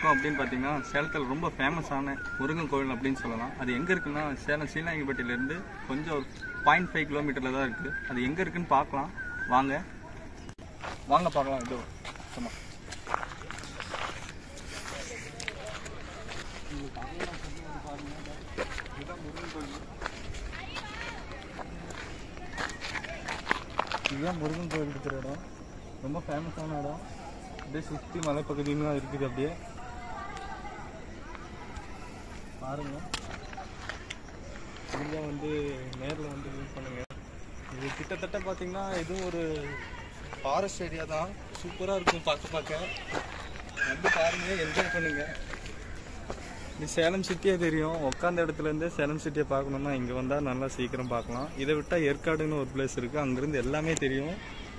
இருக்கும் அப்படின்னு பார்த்தீங்கன்னா சேலத்தில் ரொம்ப ஃபேமஸான முருகன் கோவில் அப்படின்னு சொல்லலாம் அது எங்கே இருக்குன்னா சேலம் சீலாங்கிப்பட்டியிலேருந்து கொஞ்சம் ஒரு பாயிண்ட் ஃபைவ் கிலோமீட்டரில் தான் இருக்குது அது எங்கே இருக்குன்னு பார்க்கலாம் வாங்க வாங்க பார்க்கலாம் இதோ சும்மா இதுதான் முருகன் கோவில் இருக்கிற இடம் ரொம்ப ஃபேமஸான இடம் அப்படியே சுற்றி மலைப்பகுதியும் தான் இருக்குது அப்படியே பாருங்க நீங்கள் வந்து நேரில் வந்து வியூ பண்ணுங்க இது கிட்டத்தட்ட பார்த்தீங்கன்னா இதுவும் ஒரு ஃபாரஸ்ட் ஏரியா தான் சூப்பராக இருக்கும் பார்க்க பார்க்க வந்து பாருங்க என்ஜாய் பண்ணுங்க இது சேலம் சிட்டியே தெரியும் உட்காந்த இடத்துல இருந்தே சேலம் சிட்டியை பார்க்கணும்னா இங்கே வந்தால் நல்லா சீக்கிரம் பார்க்கலாம் இதை விட்டால் ஏற்காடுன்னு ஒரு பிளேஸ் இருக்குது அங்கேருந்து எல்லாமே தெரியும்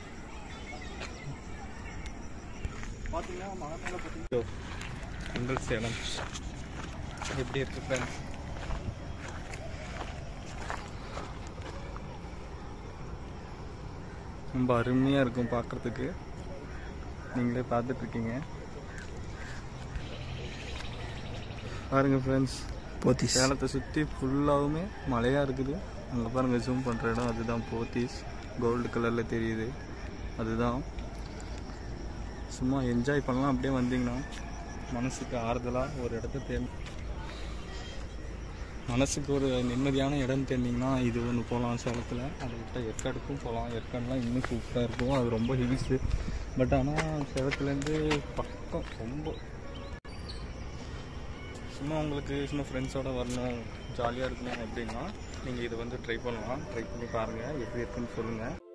பார்த்தீங்கன்னா மகத்தால பார்த்தீங்கன்னா உங்கள் சேலம் எப்படி இருக்கு ஃப்ரெண்ட்ஸ் ரொம்ப அருமையாக இருக்கும் பார்க்குறதுக்கு நீங்களே பார்த்துட்டு இருக்கீங்க பாருங்க ஃப்ரெண்ட்ஸ் போத்தீஸ் சேலத்தை சுற்றி ஃபுல்லாகவுமே மலையாக இருக்குது அங்கே பாருங்கள் ஜூம் பண்ணுற இடம் அதுதான் போத்தீஸ் கோல்டு கலரில் தெரியுது அதுதான் சும்மா என்ஜாய் பண்ணலாம் அப்படியே வந்தீங்கன்னா மனசுக்கு ஆறுதலாக ஒரு இடத்த தேர்ந்து மனசுக்கு ஒரு நிம்மதியான இடம் தேர்ந்தீங்கன்னா இது ஒன்று போகலாம் சேலத்தில் அதை விட்டால் ஏற்காடுக்கும் போகலாம் ஏற்காடுலாம் இன்னும் சூப்பராக இருக்கும் அது ரொம்ப ஹில்ஸு பட் ஆனால் சேலத்துலேருந்து பக்கம் ரொம்ப சும்மா உங்களுக்கு சும்மா ஃப்ரெண்ட்ஸோட வரணும் ஜாலியாக இருக்கணும் அப்படின்னா நீங்கள் இதை வந்து ட்ரை பண்ணலாம் ட்ரை பண்ணி பாருங்கள் எப்படி இருக்குன்னு சொல்லுங்கள்